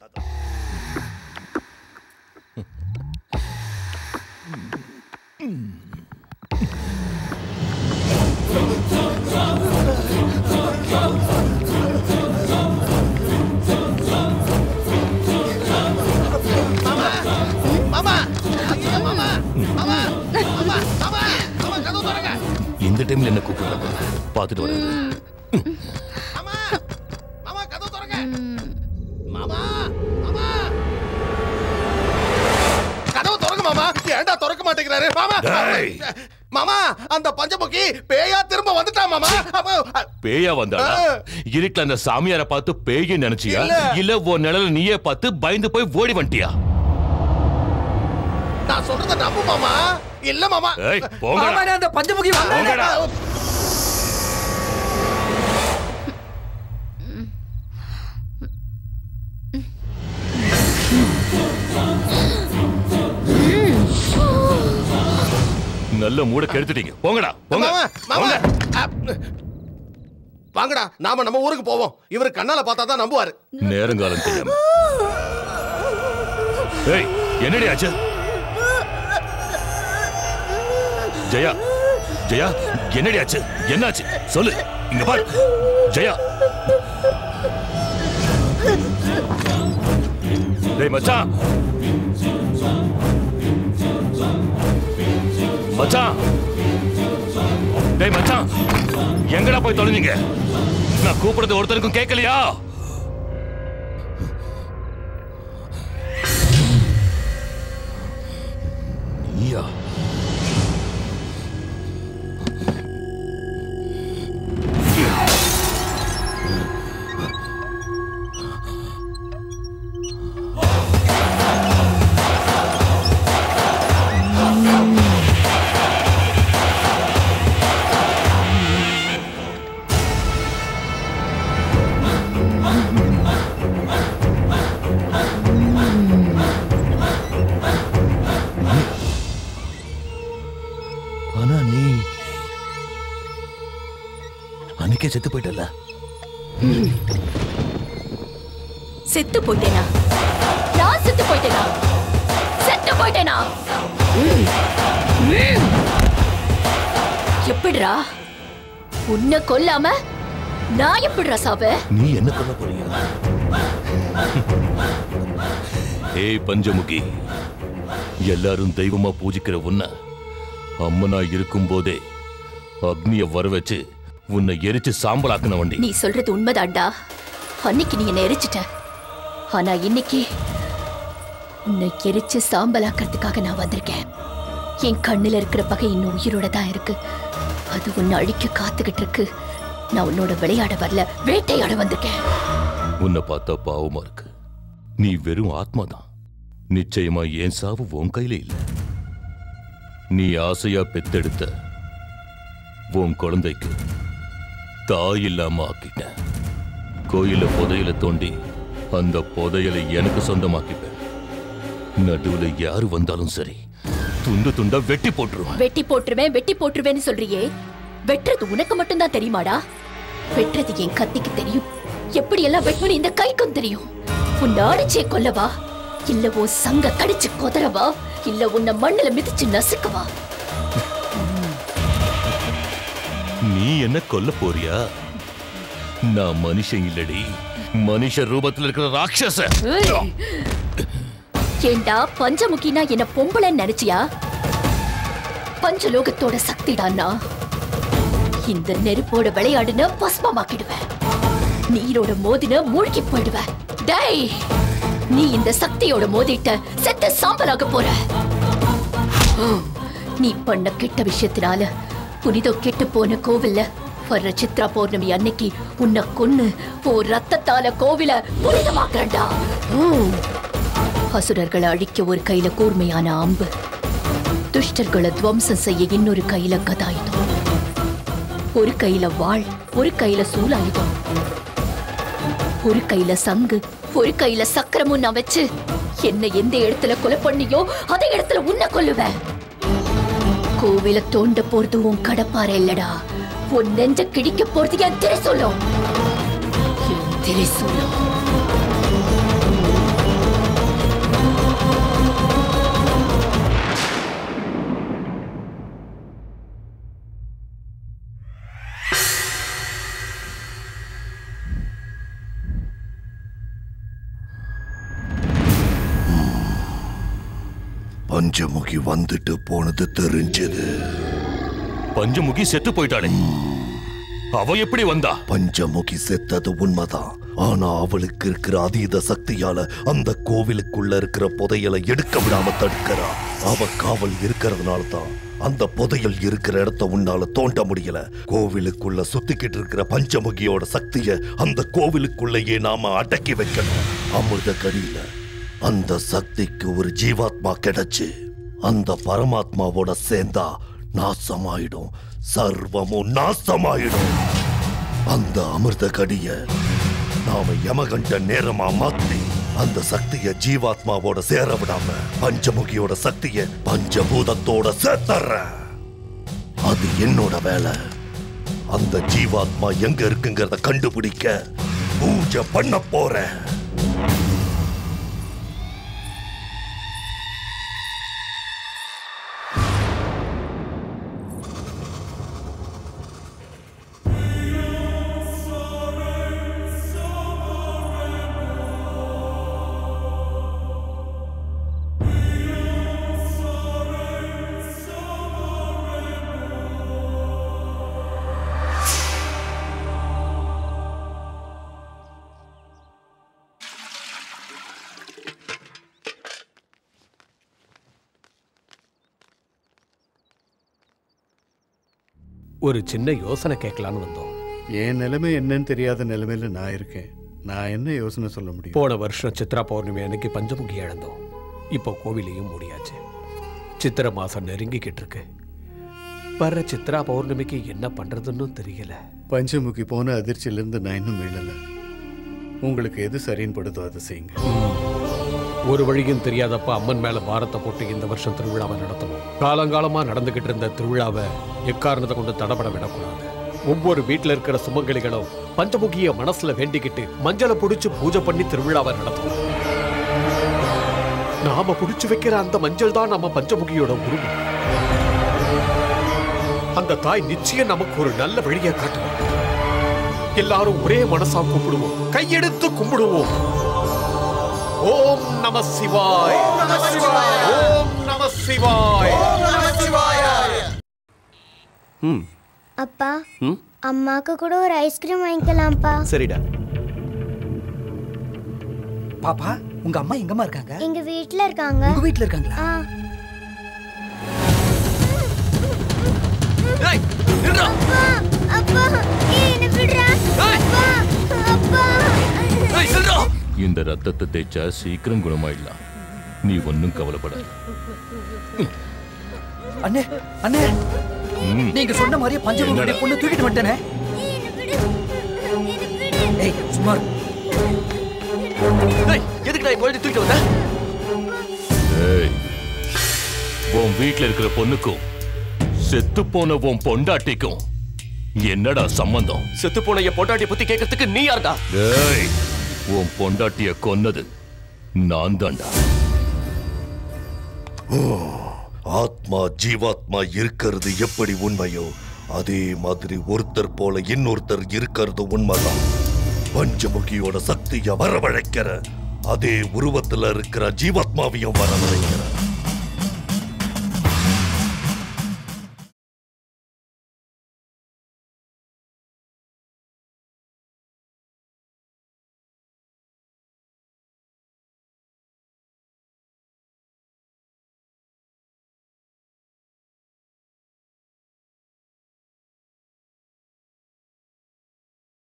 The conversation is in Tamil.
மாமா மாமா ஐயோ, மாமா மாமா மாமா மாமா மாமா கதவு திறங்க இந்த டைம்ல என்ன கூப்பிடுறாங்க பார்த்துட்டு வரேன் மாமா மாமா கதவு திறங்க மாமா மாமா கதவு திறங்க மாமா ஏன்டா திறக்க மாட்டேங்கிறாரு மாமா டேய். மாமா அந்த பஞ்சமுகி பேயா திரும்ப வந்துட்டா மாமா அப்ப, பேயா வந்தாடா ஆ. இருட்டுல அந்த சாமியார பார்த்து பேய்னு நினைச்சியா இல்ல. இல்ல உன் நிழல நீயே பார்த்து பயந்து போய் ஓடி வந்துட்டியா நான் சொல்றத நம்பு மாமா இல்ல மாமா ஏய் போங்கடா ஆமாண்ணே, அந்த பஞ்சமுகி வந்தானே. போங்கடா நல்ல மூட கெடுத்துட்டீங்க போங்கடா போங்க மாமா மாமா போங்க. அப், வாங்கடா நாம நம்ம ஊருக்கு போவோம் இவர் கண்ணால பார்த்தா தான் நம்புவாரு நேரங்காலம் தெரியாம ஏய் என்னடி ஆச்சு ஜெயா ஜெயா என்னடி ஆச்சு என்னாச்சு சொல்லு இங்க பாரு ஜெயா டேய் மச்சான் மச்சான் டேய் மச்சான் எங்கடா போய் தொலைஞ்சீங்க நான் கூப்பிடுறது ஒருத்தருக்கும் கேட்கலையா நீயா ஆனா நீ அன்னைக்கே செத்து போயிட்டல செத்து போயிட்டேனா நான் செத்து போயிட்டேனா செத்து போயிட்டேனா ம். ம். எப்படிடா உன்னை கொல்லாம நான் எப்படிடா சாவ நீ என்ன பண்ண போறியா ஏய் பஞ்சமுகி எல்லாரும் தெய்வமா பூஜிக்கிற உன்னை அம்மனா இருக்கும் போதே அக்னிய வர வச்சு உன்னை எரிச்சு சாம்பலாக்குன வண்டி நீ சொல்றது உண்மைதான்டா அன்னைக்கு நீ என்ன எரிச்சிட்ட ஆனா இன்னைக்கு உன்னை எரிச்சு சாம்பலாக்கிறதுக்காக நான் வந்திருக்கேன் என் கண்ணுல இருக்கிற பகை இன்னும் உயிரோட தான் இருக்கு அது உன்னை அழிக்க காத்துக்கிட்டு இருக்கு நான் உன்னோட விளையாட வரல வேட்டையாட வந்திருக்கேன் உன்னை பார்த்தா பாவமா இருக்கு நீ வெறும் ஆத்மாதான் நிச்சயமா என் சாவு உன் கையில இல்ல நீ ஆசையா பெத்தெடுத்த உன் குழந்தைக்கு தாய் இல்லாம ஆக்கிட்டேன் கோயில புதையல தோண்டி அந்த புதையலை எனக்கு சொந்தமாக்கிப்பேன் நடுவுல யாரு வந்தாலும் சரி துண்டு துண்டா வெட்டி போட்டுருவேன் வெட்டி போட்டுருவேன் வெட்டி போட்டுருவேன்னு சொல்றியே வெட்டுறது உனக்கு மட்டும்தான் தெரியுமாடா வெட்டுறது என் கத்திக்கு தெரியும் எப்படி எல்லாம் வெட்டுவேன்னு இந்த கைக்கும் தெரியும் உன்னை அடிச்சே கொல்லவா இல்ல உன் சங்க கடிச்சு கொதறவா இல்ல உன்னை மண்ணுல மிதிச்சு நசுக்கவா நீ என்ன கொல்ல போறியா நான் மனுஷன் இல்லடி மனுஷ ரூபத்துல இருக்கிற ராட்சச ஏய்! ஏண்டா பஞ்சமுகினா என்ன பொம்பளைன்னு நினைச்சியா பஞ்சலோகத்தோட சக்திடான்னா இந்த நெருப்போட விளையாடுன பஸ்மமாக்கிடுவேன் நீரோட மோதின மூழ்கி போயிடுவேன் டேய் நீ இந்த சக்தியோட மோதிட்ட செத்த சாம்பலாக போற நீ பண்ண கெட்ட விஷயத்தினால புனிதம் கெட்டு போன கோவில்ல வர்ற சித்ரா பௌர்ணமி அன்னைக்கு உன்னை கொன்னு ஓ ரத்தத்தால கோவில புனிதமாக்குறண்டா ம். அசுரர்களை அழிக்க ஒரு கையில கூர்மையான அம்பு துஷ்டர்களை துவம்சம் செய்ய இன்னொரு கையில கதாயுதம் ஒரு கையில வாள் ஒரு கையில சூலாயுதம் ஒரு கையில சங்கு ஒரு கையில சக்கரமும் நான் வச்சு என்ன எந்த இடத்துல கொலை பண்ணியோ அதே இடத்துல உன்னை கொல்லுவேன் கோவில தோண்ட போறது உன் கடப்பாறை இல்லடா உன் நெஞ்ச கிடிக்க போறது என் திரைசூலம் என் திரைசூலம் பஞ்சமுகி வந்துட்டு போனது தெரிஞ்சது பஞ்சமுகி செத்து போயிட்டாளே அவ எப்படி வந்தா பஞ்சமுகி செத்தது உண்மைதான் ஆனா அவளுக்கு இருக்கிற அதீத சக்தியால அந்த கோவிலுக்குள்ள இருக்கிற புதையலை எடுக்க விடாம தடுக்கிறா அவ காவல் இருக்கிறதுனால தான் அந்த புதையல் இருக்கிற இடத்த உன்னால தோண்ட முடியல கோவிலுக்குள்ள சுத்திக்கிட்டு இருக்கிற பஞ்சமுகியோட சக்திய அந்த கோவிலுக்குள்ளேயே நாம அடக்கி வைக்கணும் அமிர்த கடியில அந்த சக்திக்கு ஒரு ஜீவாத்மா கிடைச்சு அந்த பரமாத்மாவோட சேர்ந்தா நாசமாயிடும் சர்வமும் நாசமாயிடும் அந்த அமிர்த கடிய நாம யமகண்ட நேரமா மாத்தி அந்த சக்திய ஜீவாத்மாவோட சேர விடாம பஞ்சமுகியோட சக்திய பஞ்சபூதத்தோட சேர்த்தர்ற அது என்னோட வேலை அந்த ஜீவாத்மா எங்க இருக்குங்கிறத கண்டுபிடிக்க பூஜை பண்ண போறேன் ஒரு சின்ன யோசனை கேட்கலான்னு வந்தோம் என் நிலைமை என்னன்னு தெரியாத நிலைமையில நான் இருக்கேன் நான் என்ன யோசனை சொல்ல முடியும் போன வருஷம் சித்ரா பௌர்ணமி அன்னைக்கு பஞ்சமுகி இழந்தோம் இப்போ கோவிலையும் மூடியாச்சு சித்திரை மாசம் நெருங்கிக்கிட்டு இருக்கு வர்ற சித்ரா பௌர்ணமிக்கு என்ன பண்றதுன்னு தெரியல பஞ்சமுகி போன அதிர்ச்சியிலிருந்து நான் இன்னும் மீளல உங்களுக்கு எது சரின்னு படுதோ அதை செய்யுங்க ஒரு வழியும் தெரியாதப்ப அம்மன் மேல பாரத்தை போட்டு இந்த வருஷம் திருவிழாவை நடத்தணும் காலங்காலமா நடந்துகிட்டு இருந்த திருவிழாவை எக்காரணத்தை கொண்டு தடபட விடக்கூடாது ஒவ்வொரு வீட்டுல இருக்கிற சுமங்கலிகளும் பஞ்சமுகிய மனசுல வேண்டிக்கிட்டு மஞ்சளை புடிச்சு பூஜை பண்ணி திருவிழாவை நடத்தணும் நாம புடிச்சு வைக்கிற அந்த மஞ்சள் தான் நம்ம பஞ்சமுகியோட உருவம் அந்த தாய் நிச்சயம் நமக்கு ஒரு நல்ல வழியை காட்டுவோம் எல்லாரும் ஒரே மனசா கும்பிடுவோம் கையெடுத்து கும்பிடுவோம் ஓம் நம சிவாய் ஓம் நம சிவாய் ம் அப்பா ம் அம்மாக்கு கூட ஒரு ஐஸ்கிரீம் வாங்கிக்கலாம்ப்பா சரிடா பாப்பா உங்க அம்மா எங்கம்மா இருக்காங்க எங்க வீட்ல இருக்காங்க உங்க வீட்ல இருக்காங்களா ஆ ஏய் நில்றா அப்பா அப்பா ஏய் என்ன விடுறா அப்பா அப்பா ஏய் நில்றா இந்த ரத்தத்தை தேய்ச்சா சீக்கிரம் குணமாயிடலாம் நீ ஒன்னும் கவலைப்படாத அண்ணே அண்ணே ம். நீங்க சொன்ன மாதிரியே பஞ்சமுகனுடைய என்னடா? பொண்ணு தூக்கிட்டு வந்துட்டேனே ஏய் சும்மா இரு. ஏய் எதுக்குடா என் குழந்தை தூக்கிட்டு வந்த ஏய் உன் வீட்ல இருக்கிற பொண்ணுக்கும் செத்து போன உன் பொண்டாட்டிக்கும் என்னடா சம்பந்தம் செத்து போன என் பொண்டாட்டிய பத்தி கேட்கறதுக்கு நீ யாருடா ஏய் உன் பொண்டாட்டிய கொன்னது நான் தான்டா ஆத்மா ஜீவாத்மா இருக்கிறது எப்படி உண்மையோ அதே மாதிரி ஒருத்தர் போல இன்னொருத்தர் இருக்கிறது உண்மைதான் பஞ்சமுகியோட சக்திய வரவழைக்கிற அதே உருவத்துல இருக்கிற ஜீவாத்மாவையும் வரவழைக்கிற